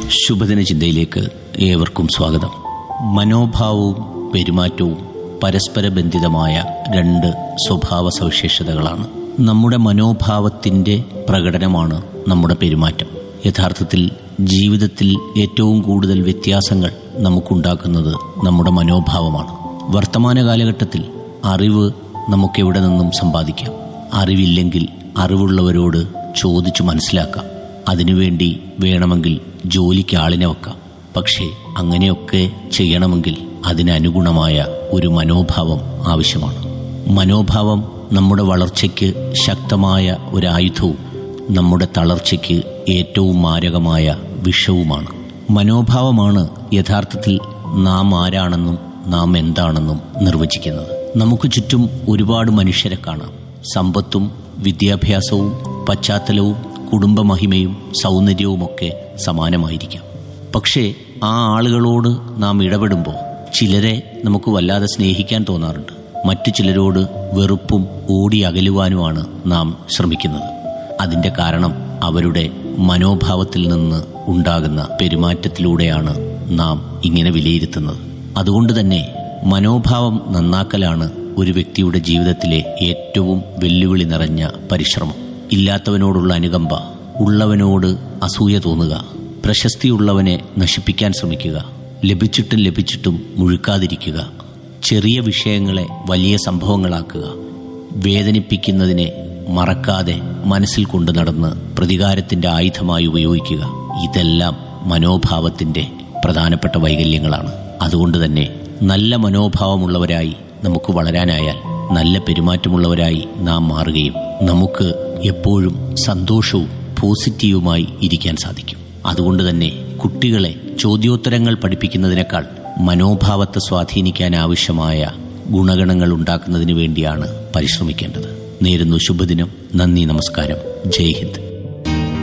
ശുഭദിന ചിന്തയിലേക്ക് ഏവർക്കും സ്വാഗതം മനോഭാവവും പെരുമാറ്റവും പരസ്പര ബന്ധിതമായ രണ്ട് സ്വഭാവ സവിശേഷതകളാണ് നമ്മുടെ മനോഭാവത്തിന്റെ പ്രകടനമാണ് നമ്മുടെ പെരുമാറ്റം യഥാർത്ഥത്തിൽ ജീവിതത്തിൽ ഏറ്റവും കൂടുതൽ വ്യത്യാസങ്ങൾ നമുക്കുണ്ടാക്കുന്നത് നമ്മുടെ മനോഭാവമാണ് വർത്തമാന കാലഘട്ടത്തിൽ അറിവ് നമുക്കെവിടെ നിന്നും സമ്പാദിക്കാം അറിവില്ലെങ്കിൽ അറിവുള്ളവരോട് ചോദിച്ചു മനസ്സിലാക്കാം അതിനുവേണ്ടി വേണമെങ്കിൽ ജോലിക്ക് ആളിനെ വെക്കാം പക്ഷേ അങ്ങനെയൊക്കെ ചെയ്യണമെങ്കിൽ അതിനനുഗുണമായ ഒരു മനോഭാവം ആവശ്യമാണ് മനോഭാവം നമ്മുടെ വളർച്ചയ്ക്ക് ശക്തമായ ഒരു ആയുധവും നമ്മുടെ തളർച്ചയ്ക്ക് ഏറ്റവും മാരകമായ വിഷവുമാണ് മനോഭാവമാണ് യഥാർത്ഥത്തിൽ നാം ആരാണെന്നും നാം എന്താണെന്നും നിർവചിക്കുന്നത് നമുക്ക് ചുറ്റും ഒരുപാട് മനുഷ്യരെ കാണാം സമ്പത്തും വിദ്യാഭ്യാസവും പശ്ചാത്തലവും കുടുംബമഹിമയും സൗന്ദര്യവുമൊക്കെ സമാനമായിരിക്കാം പക്ഷേ ആ ആളുകളോട് നാം ഇടപെടുമ്പോൾ ചിലരെ നമുക്ക് വല്ലാതെ സ്നേഹിക്കാൻ തോന്നാറുണ്ട് മറ്റു ചിലരോട് വെറുപ്പും ഓടി അകലുവാനുമാണ് നാം ശ്രമിക്കുന്നത് അതിന്റെ കാരണം അവരുടെ മനോഭാവത്തിൽ നിന്ന് ഉണ്ടാകുന്ന പെരുമാറ്റത്തിലൂടെയാണ് നാം ഇങ്ങനെ വിലയിരുത്തുന്നത് അതുകൊണ്ട് തന്നെ മനോഭാവം നന്നാക്കലാണ് ഒരു വ്യക്തിയുടെ ജീവിതത്തിലെ ഏറ്റവും വെല്ലുവിളി നിറഞ്ഞ പരിശ്രമം ഇല്ലാത്തവനോടുള്ള അനുകമ്പ ഉള്ളവനോട് അസൂയ തോന്നുക പ്രശസ്തിയുള്ളവനെ നശിപ്പിക്കാൻ ശ്രമിക്കുക ലഭിച്ചിട്ടും ലഭിച്ചിട്ടും മുഴുക്കാതിരിക്കുക ചെറിയ വിഷയങ്ങളെ വലിയ സംഭവങ്ങളാക്കുക വേദനിപ്പിക്കുന്നതിനെ മറക്കാതെ മനസ്സിൽ കൊണ്ടു നടന്ന് പ്രതികാരത്തിന്റെ ആയുധമായി ഉപയോഗിക്കുക ഇതെല്ലാം മനോഭാവത്തിന്റെ പ്രധാനപ്പെട്ട വൈകല്യങ്ങളാണ് അതുകൊണ്ട് തന്നെ നല്ല മനോഭാവമുള്ളവരായി നമുക്ക് വളരാനായാൽ നല്ല പെരുമാറ്റമുള്ളവരായി നാം മാറുകയും നമുക്ക് എപ്പോഴും സന്തോഷവും പോസിറ്റീവുമായി ഇരിക്കാൻ സാധിക്കും അതുകൊണ്ട് തന്നെ കുട്ടികളെ ചോദ്യോത്തരങ്ങൾ പഠിപ്പിക്കുന്നതിനേക്കാൾ മനോഭാവത്തെ സ്വാധീനിക്കാൻ ആവശ്യമായ ഗുണഗണങ്ങൾ ഉണ്ടാക്കുന്നതിന് വേണ്ടിയാണ് പരിശ്രമിക്കേണ്ടത് നേരുന്നു ശുഭദിനം നന്ദി നമസ്കാരം ജയ് ഹിന്ദ്